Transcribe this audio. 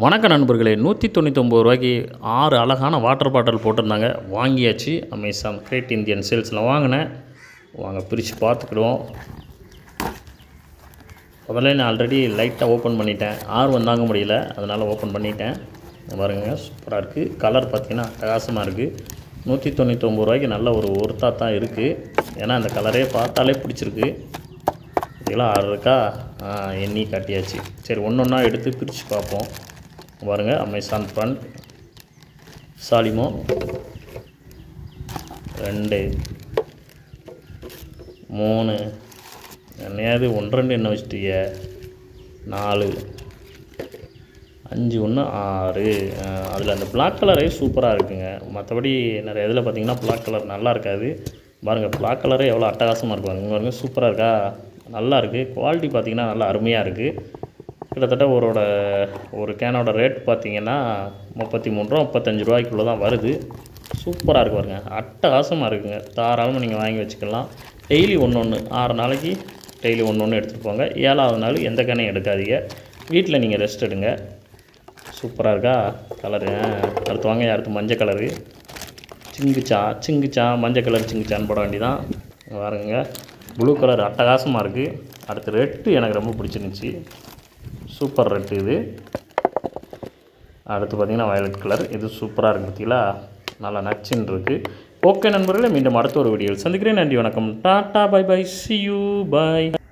வணக்க நண்பர்களே நூற்றி தொண்ணூத்தொம்பது ரூபாய்க்கு ஆறு அழகான வாட்டர் பாட்டில் போட்டிருந்தாங்க வாங்கியாச்சு அமேசான் கிரேட் இந்தியன் சேல்ஸில் வாங்கினேன் வாங்க பிரித்து பார்த்துக்கிடுவோம் முதல்ல நான் ஆல்ரெடி லைட்டாக ஓப்பன் பண்ணிட்டேன் ஆர்வம் தாங்க முடியல அதனால் ஓப்பன் பண்ணிட்டேன் இங்க பாருங்க சூப்பராக இருக்குது கலர் பார்த்தீங்கன்னா அட்டகாசமாக இருக்குது நூற்றி தொண்ணூத்தொம்பது ரூபாய்க்கு நல்ல ஒரு ஒர்த்தாக தான் இருக்குது ஏன்னா அந்த கலரே பார்த்தாலே பிடிச்சிருக்கு இதெல்லாம் ஆறு இருக்கா ஆ, எண்ணி காட்டியாச்சு சரி ஒன்று ஒன்றா எடுத்து பிரித்து பார்ப்போம் பாருங்க அமேசான் ஃப்ரண்ட் சாலிமோ ரெண்டு மூணு என்னையாவது ஒன்று ரெண்டு என்ன வச்சிட்டீங்க நாலு அஞ்சு ஒன்று ஆறு அதில் அந்த பிளாக் கலரே சூப்பராக இருக்குங்க மற்றபடி நிறைய இதில் பார்த்தீங்கன்னா பிளாக் கலர் நல்லா இருக்காது பாருங்கள் பிளாக் கலரே எவ்வளோ அட்டகாசமாக இருக்கு பாருங்க இங்க பாருங்க சூப்பராக இருக்கா நல்லா இருக்குது குவாலிட்டி பார்த்தீங்கன்னா நல்லா அருமையாக இருக்குது கிட்டத்தட்ட ஒரோட ஒரு கேனோட ரேட் பார்த்தீங்கன்னா முப்பத்தி மூணு ரூபா முப்பத்தஞ்சு ரூபாய்க்குள்ளே தான் வருது சூப்பராக இருக்கு பாருங்க அட்டகாசமாக இருக்குங்க தாராளமாக நீங்கள் வாங்கி வச்சுக்கலாம் டெய்லி ஒன்று ஒன்று ஆறு நாளைக்கு டெய்லி ஒன்று ஒன்று எடுத்துகிட்டு போங்க ஏழாவது நாள் எந்த கேனையும் எடுக்காதீங்க வீட்டில் நீங்கள் ரெஸ்ட் எடுங்க சூப்பராக இருக்கா கலரு அடுத்து வாங்க அடுத்து மஞ்சள் கலரு சிங்குச்சா சிங்குச்சா மஞ்சள் கலர் சிங்குச்சான்னு போட வேண்டியதான் பாருங்க ப்ளூ கலர் அட்டகாசமாக இருக்குது அடுத்து ரெட்டு எனக்கு ரொம்ப பிடிச்சிருந்துச்சி சூப்பர் ரெட்டு இது அடுத்து பார்த்திங்கன்னா வயலட் கலர் இது சூப்பராக இருக்குது பார்த்தீங்களா நல்லா நச்சுன்னு இருக்குது ஓகே நண்பர்களே மீண்டும் அடுத்த ஒரு வீடியோவில் சந்திக்கிறேன் நன்றி வணக்கம் tata bye bye see you bye